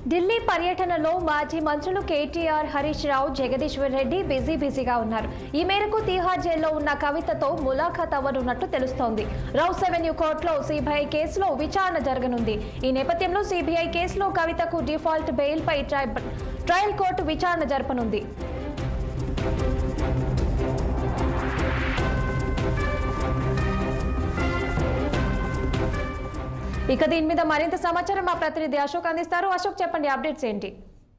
ఢిల్లీ పర్యటనలో మాజీ మంత్రులు కేటీఆర్ హరీష్ రావు జగదీశ్వర్ రెడ్డి బిజీ బిజీగా ఉన్నారు ఈ మేరకు తీహార్ జైల్లో ఉన్న కవితతో ములాఖాత్ అవ్వనున్నట్టు తెలుస్తోంది రౌస్ రెవెన్యూ కోర్టులో సిబిఐ కేసులో విచారణ జరగనుంది ఈ నేపథ్యంలో సిబిఐ కేసులో కవితకు డిఫాల్ట్ బెయిల్పై ట్రై- ట్రయల్ కోర్టు విచారణ జరపనుంది ఇక దీని మీద మరింత సమాచారం మా ప్రతినిధి అశోక్ అందిస్తారు అశోక్ చెప్పండి అప్డేట్స్ ఏంటి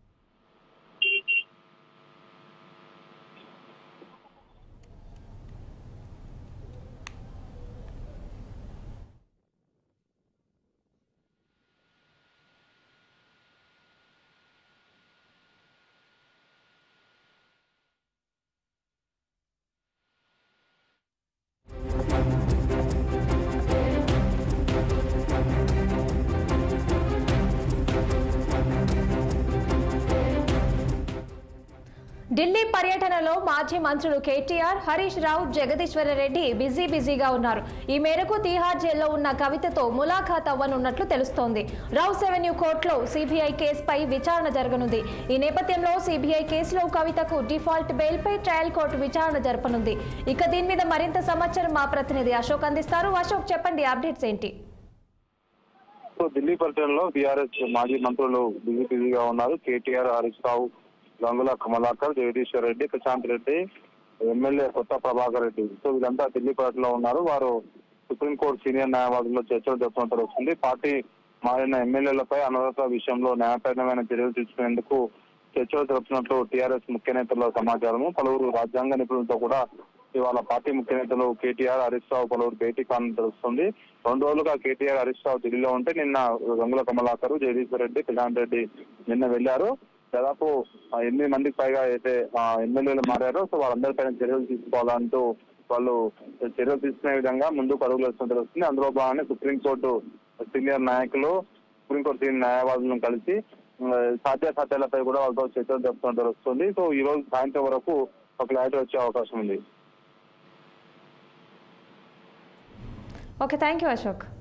ఢిల్లీ పర్యటనలో మాజీ మంత్రులు కేటీఆర్ హరీష్ రావు జగదీశ్వర రెడ్డి బిజీ బిజీగా ఉన్నారు ఈ మేరకు తీహార్ జైల్లో ఉన్న కవితతో ములాఖాత్ అవ్వనున్నట్లు తెలుస్తోంది రౌస్ రెవెన్యూ కోర్టులో సిబిఐ కేసుపై విచారణ జరగనుంది ఈ నేపథ్యంలో సిబిఐ కేసులో కవితకు డిఫాల్ట్ బెయిల్పై ట్రయల్ కోర్టు విచారణ జరపనుంది ఇక దీని మీద మరింత సమాచారం మా ప్రతినిధి అశోక్ అందిస్తారు అశోక్ చెప్పండి అప్డేట్స్ ఏంటి సో ఢిల్లీ పర్యటనలో బీఆర్ఎస్ మాజీ మంత్రులు బిజీ బిజీగా ఉన్నారు కేటీఆర్ హరీష్ రావు గంగుల కమలాకర్ జగదీశ్వర్ రెడ్డి ప్రశాంత్ రెడ్డి ఎమ్మెల్యే కొత్త ప్రభాకర్ రెడ్డి సో వీళ్ళంతా ఢిల్లీ పర్యటనలో ఉన్నారు వారు సుప్రీంకోర్టు సీనియర్ న్యాయవాదుల్లో చర్చలు జరుపుతున్నట్టు వస్తుంది పార్టీ మారిన ఎమ్మెల్యేలపై అనర్హత విషయంలో న్యాయపరమైన చర్యలు తీసుకునేందుకు చర్చలు జరుపుతున్నట్లు టీఆర్ఎస్ ముఖ్య నేతల సమాచారము పలువురు రాజ్యాంగ నిపుణులతో కూడా ఇవాళ పార్టీ ముఖ్య నేతలు కేటీఆర్ హరీష్ రావు పలువురు భేటీ కాని తెలుస్తుంది రెండు రోజులుగా కేటీఆర్ హరీష్ రావు ఢిల్లీలో ఉంటే నిన్న గంగుల కమలాకర్ జగదీశ్వర్ రెడ్డి ప్రశాంత్ రెడ్డి నిన్న వెళ్లారు దాదాపు ఆ, ఎనిమిది మందికి పైగా అయితే ఆ, ఎమ్మెల్యేలు మారారో సో వాళ్ళందరిపైన చర్యలు తీసుకోవాలంటూ వాళ్ళు చర్యలు తీసుకునే విధంగా ముందుకు అడుగులు వేస్తున్న తెలుస్తుంది అందులో భాగంగానే సుప్రీంకోర్టు సీనియర్ నాయకులు సుప్రీంకోర్టు సీనియర్ న్యాయవాదులను కలిసి ఆ, సాధ్యాసాధ్యాలపై కూడా వాళ్ళతో చర్చలు జరుపుతున్న తెలుస్తుంది సో ఈ రోజు సాయంత్రం వరకు ఒక క్లారిటీ వచ్చే అవకాశం ఉంది ఓకే థ్యాంక్ యూ అశోక్